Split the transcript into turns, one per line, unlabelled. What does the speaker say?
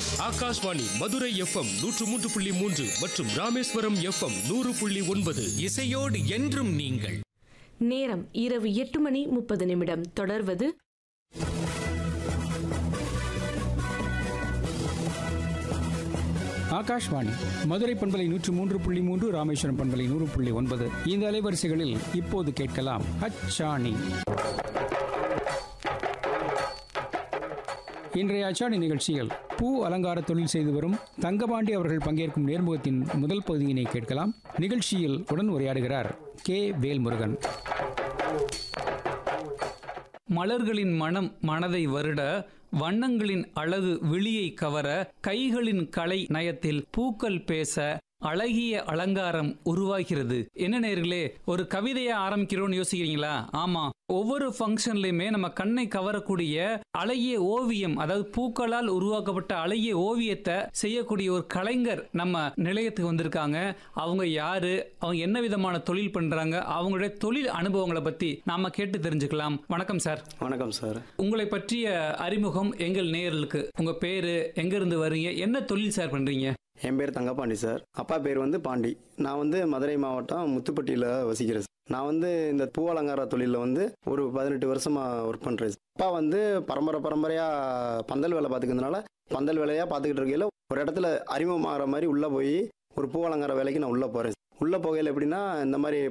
Akashvani Madurai FM நூற்று மூன்று புள்ளி மூன்று மற்றும் ராமேஸ்வரம் எஃப்எம் நூறு புள்ளி ஒன்பது
இசையோடு என்றும் நீங்கள்
நேரம் இரவு எட்டு மணி முப்பது நிமிடம் தொடர்வது
ஆகாஷ்வாணி மதுரை பண்பலை நூற்று மூன்று புள்ளி மூன்று ராமேஸ்வரம் பண்பலை நூறு புள்ளி ஒன்பது இந்த அலைவரிசைகளில் இப்போது கேட்கலாம் அச்சாணி இன்றைய அச்சாணி நிகழ்ச்சியில் பூ அலங்கார தொழில் செய்து வரும் தங்கபாண்டி அவர்கள் பங்கேற்கும் நேர்முகத்தின் முதல் பகுதியினை கேட்கலாம் நிகழ்ச்சியில் உடன் உரையாடுகிறார் கே வேல்முருகன்
மலர்களின் மனம் மனதை வருட வண்ணங்களின் அழகு விழியை கவர கைகளின் கலை நயத்தில் பூக்கள் பேச அழகிய அலங்காரம் உருவாகிறது என்ன நேர்களே ஒரு கவிதையை ஆரம்பிக்கிறோம்னு யோசிக்கிறீங்களா ஆமா ஒவ்வொரு ஃபங்க்ஷன்லயுமே நம்ம கண்ணை கவரக்கூடிய அழகிய ஓவியம் அதாவது பூக்களால் உருவாக்கப்பட்ட அழகிய ஓவியத்தை செய்யக்கூடிய ஒரு கலைஞர் நம்ம நிலையத்துக்கு வந்திருக்காங்க அவங்க யாரு அவங்க என்ன விதமான தொழில் பண்றாங்க அவங்களுடைய தொழில் அனுபவங்களை பத்தி நாம கேட்டு தெரிஞ்சுக்கலாம் வணக்கம் சார்
வணக்கம் சார்
உங்களை பற்றிய அறிமுகம் எங்கள் நேயர்களுக்கு உங்க பேரு எங்க இருந்து வர்றீங்க என்ன தொழில் சார் பண்றீங்க
என் பேர் தங்கப்பாண்டி சார் அப்பா பேர் வந்து பாண்டி நான் வந்து மதுரை மாவட்டம் முத்துப்பட்டியில் வசிக்கிறேன் சார். நான் வந்து இந்த பூ அலங்கார தொழிலில் வந்து ஒரு பதினெட்டு வருஷமாக ஒர்க் பண்ணுறேன் அப்பா வந்து பரம்பரை பரம்பரையாக பந்தல் வேலை பார்த்துக்கிறதுனால பந்தல் வேலையாக பார்த்துக்கிட்டு இருக்கையில் ஒரு இடத்துல அறிமுகமாகிற மாதிரி உள்ளே போய் ஒரு பூ அலங்கார வேலைக்கு நான் உள்ளே போகிறேன் உள்ளே போகையில் எப்படின்னா இந்த மாதிரி